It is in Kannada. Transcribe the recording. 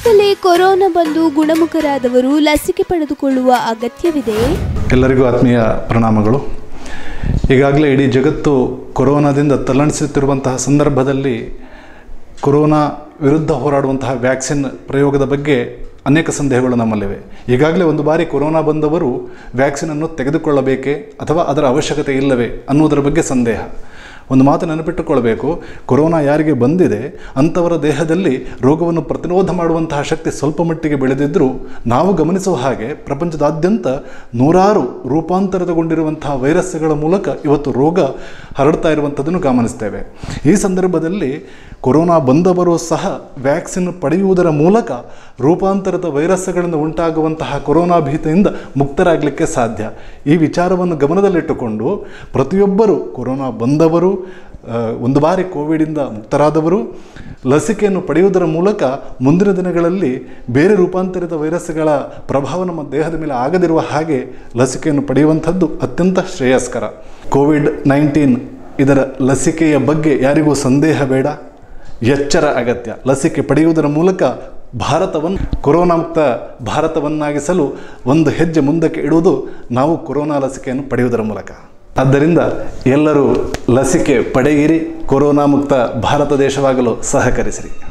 ಈಗಾಗಲೇ ಕೊರೋನಾ ಬಂದು ಗುಣಮುಖರಾದವರು ಲಸಿಕೆ ಪಡೆದುಕೊಳ್ಳುವ ಅಗತ್ಯವಿದೆ ಎಲ್ಲರಿಗೂ ಆತ್ಮೀಯ ಪ್ರಣಾಮಗಳು ಈಗಾಗಲೇ ಇಡೀ ಜಗತ್ತು ಕೊರೋನಾದಿಂದ ತಲ್ಲಣಿಸುತ್ತಿರುವಂತಹ ಸಂದರ್ಭದಲ್ಲಿ ಕೊರೋನಾ ವಿರುದ್ಧ ಹೋರಾಡುವಂತಹ ವ್ಯಾಕ್ಸಿನ್ ಪ್ರಯೋಗದ ಬಗ್ಗೆ ಅನೇಕ ಸಂದೇಹಗಳು ನಮ್ಮಲ್ಲಿವೆ ಈಗಾಗಲೇ ಒಂದು ಬಾರಿ ಕೊರೋನಾ ಬಂದವರು ವ್ಯಾಕ್ಸಿನನ್ನು ತೆಗೆದುಕೊಳ್ಳಬೇಕೇ ಅಥವಾ ಅದರ ಅವಶ್ಯಕತೆ ಇಲ್ಲವೇ ಅನ್ನುವುದರ ಬಗ್ಗೆ ಸಂದೇಹ ಒಂದು ಮಾತು ನೆನಪಿಟ್ಟುಕೊಳ್ಬೇಕು ಕೊರೋನಾ ಯಾರಿಗೆ ಬಂದಿದೆ ಅಂಥವರ ದೇಹದಲ್ಲಿ ರೋಗವನ್ನು ಪ್ರತಿರೋಧ ಮಾಡುವಂತಹ ಶಕ್ತಿ ಸ್ವಲ್ಪ ಮಟ್ಟಿಗೆ ಬೆಳೆದಿದ್ದರೂ ನಾವು ಗಮನಿಸುವ ಹಾಗೆ ಪ್ರಪಂಚದಾದ್ಯಂತ ನೂರಾರು ರೂಪಾಂತರಿತಗೊಂಡಿರುವಂತಹ ವೈರಸ್ಗಳ ಮೂಲಕ ಇವತ್ತು ರೋಗ ಹರಡ್ತಾ ಇರುವಂಥದ್ದನ್ನು ಗಮನಿಸ್ತೇವೆ ಈ ಸಂದರ್ಭದಲ್ಲಿ ಕೊರೋನಾ ಬಂದವರು ಸಹ ವ್ಯಾಕ್ಸಿನ್ ಪಡೆಯುವುದರ ಮೂಲಕ ರೂಪಾಂತರಿತ ವೈರಸ್ಗಳಿಂದ ಉಂಟಾಗುವಂತಹ ಕೊರೋನಾ ಭೀತಿಯಿಂದ ಮುಕ್ತರಾಗಲಿಕ್ಕೆ ಸಾಧ್ಯ ಈ ವಿಚಾರವನ್ನು ಗಮನದಲ್ಲಿಟ್ಟುಕೊಂಡು ಪ್ರತಿಯೊಬ್ಬರು ಕೊರೋನಾ ಬಂದವರು ಆ, ಒಂದು ಬಾರಿ ಕೋವಿಡಿಂದ ಮುಕ್ತರಾದವರು ಲಸಿಕೆಯನ್ನು ಪಡೆಯುವುದರ ಮೂಲಕ ಮುಂದಿನ ದಿನಗಳಲ್ಲಿ ಬೇರೆ ರೂಪಾಂತರಿತ ವೈರಸ್ಗಳ ಪ್ರಭಾವ ನಮ್ಮ ದೇಹದ ಮೇಲೆ ಆಗದಿರುವ ಹಾಗೆ ಲಸಿಕೆಯನ್ನು ಪಡೆಯುವಂಥದ್ದು ಅತ್ಯಂತ ಶ್ರೇಯಸ್ಕರ ಕೋವಿಡ್ ನೈನ್ಟೀನ್ ಇದರ ಲಸಿಕೆಯ ಬಗ್ಗೆ ಯಾರಿಗೂ ಸಂದೇಹ ಬೇಡ ಎಚ್ಚರ ಅಗತ್ಯ ಲಸಿಕೆ ಪಡೆಯುವುದರ ಮೂಲಕ ಭಾರತವನ್ನು ಕೊರೋನಾ ಮುಕ್ತ ಭಾರತವನ್ನಾಗಿಸಲು ಒಂದು ಹೆಜ್ಜೆ ಮುಂದಕ್ಕೆ ಇಡುವುದು ನಾವು ಕೊರೋನಾ ಲಸಿಕೆಯನ್ನು ಪಡೆಯುವುದರ ಮೂಲಕ ಆದ್ದರಿಂದ ಎಲ್ಲರೂ ಲಸಿಕೆ ಪಡೆಯಿರಿ ಕೊರೋನಾ ಮುಕ್ತ ಭಾರತ ದೇಶವಾಗಲು ಸಹಕರಿಸಿರಿ